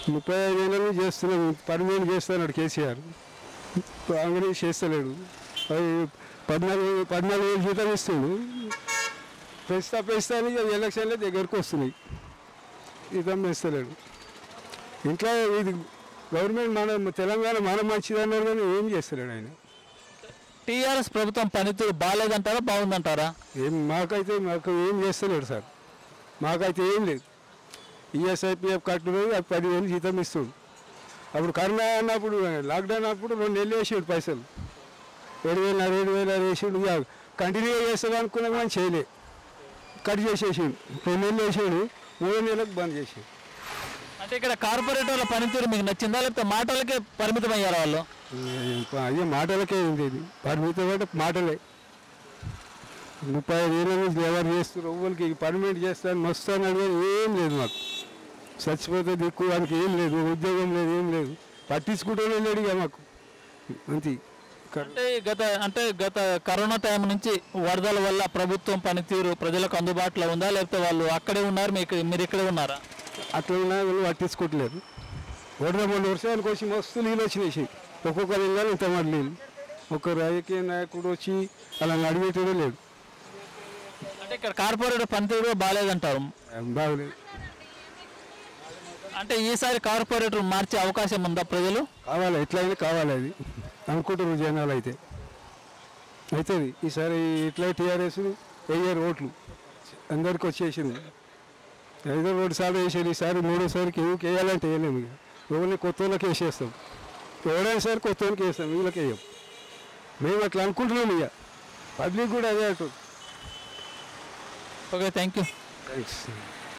ముప్పై ఐదు ఏళ్ళని చేస్తున్నాడు పర్మనెంట్ చేస్తున్నాడు కేసీఆర్ కాంగ్రెస్ చేస్తలేడు అది పద్నాలుగు పద్నాలుగు వేలు జీతం ఇస్తుండు పెంచుతా పెంచుతా అని ఇక ఎలక్షన్లే దగ్గరకు వస్తున్నాయి జీతం పెంచలేడు ఇంట్లో ఇది గవర్నమెంట్ మన తెలంగాణ మన మంచిదన్నారు కానీ ఏం చేస్తలేడు ఆయన టీఆర్ఎస్ ప్రభుత్వం పనితీరు బాగాలేదంటారా బాగుందంటారా ఏం మాకైతే మాకు ఏం చేస్తలేడు సార్ మాకైతే ఏం లేదు ఈఎస్ఐపిఎఫ్ కట్టుకుని అది పదివేలు జీతం ఇస్తుండు అప్పుడు కరోనా అన్నప్పుడు లాక్డౌన్ అప్పుడు రెండు నెలలు వేసాడు పైసలు ఏడు వేలు ఏడు వేలు వేసాడు ఇక కంటిన్యూ చేస్తాడు అనుకున్నాం కానీ చేయలే కట్ చేసేసాడు రెండు నెలలు వేసాడు మూడో నెలలకు బంద్ చేసాడు అంటే ఇక్కడ కార్పొరేటర్ల పనితీరు మీకు నచ్చిందా లేకపోతే మాటలకే పరిమితం అయ్యారా వాళ్ళు అయ్యే మాటలకే ఉంది ఇది పరిమితం అంటే మాటలే ముప్పై ఐదు ఏళ్ళ నుంచి ఎవరు చేస్తారు ఎవ్వరికి పర్మనెంట్ చేస్తాను మస్తాను అడిగారు ఏం లేదు మాకు చచ్చిపోతే దిక్కు వానికి ఏం లేదు ఉద్యోగం లేదు ఏం లేదు పట్టించుకుంటూనే లేడు ఇక మాకు అంతే కర్- అంటే గత అంటే గత కరోనా టైం నుంచి వరదల వల్ల ప్రభుత్వం పనితీరు ప్రజలకు అందుబాటులో ఉందా లేకపోతే వాళ్ళు అక్కడే ఉన్నారు మీకు మీరు ఇక్కడే ఉన్నారా అట్లా ఉన్నా వీళ్ళు పట్టించుకోవట్లేదు ఒకటి మూడు వర్షానికి వచ్చి మస్తు నీళ్ళు వచ్చినాయి ఒక్కొక్క లింగాలు ఇంత మరి నీళ్ళు ఒక రాజకీయ నాయకుడు వచ్చి అలా అడిగేటోడే లేడు అంటే ఇక్కడ కార్పొరేటర్ పనితీరు కూడా బాగాలేదంటారు బాగలేదు అంటే ఈసారి కార్పొరేటర్ మార్చే అవకాశం ఉందా ప్రజలు కావాలి ఎట్లయినా కావాలి అది అనుకుంటారు జనాలు అయితే అవుతుంది ఈసారి ఇట్లా టీఆర్ఎస్ వెయ్యారు ఓట్లు అందరికి వచ్చేసింది ఐదో రెండు సార్లు వేసారు ఈసారి మూడోసారికి ఎవరికి వేయాలంటే వేయలేము ఇక ఎవరిని కొత్త వాళ్ళకి వేసేస్తాం ఎవరైనా సరే కొత్త వాళ్ళకి వేస్తాం వీళ్ళకి వేయం మేము అట్లా అనుకుంటున్నాం ఇక పబ్లిక్ కూడా అదే అంటుంది ఓకే థ్యాంక్ యూ థ్యాంక్స్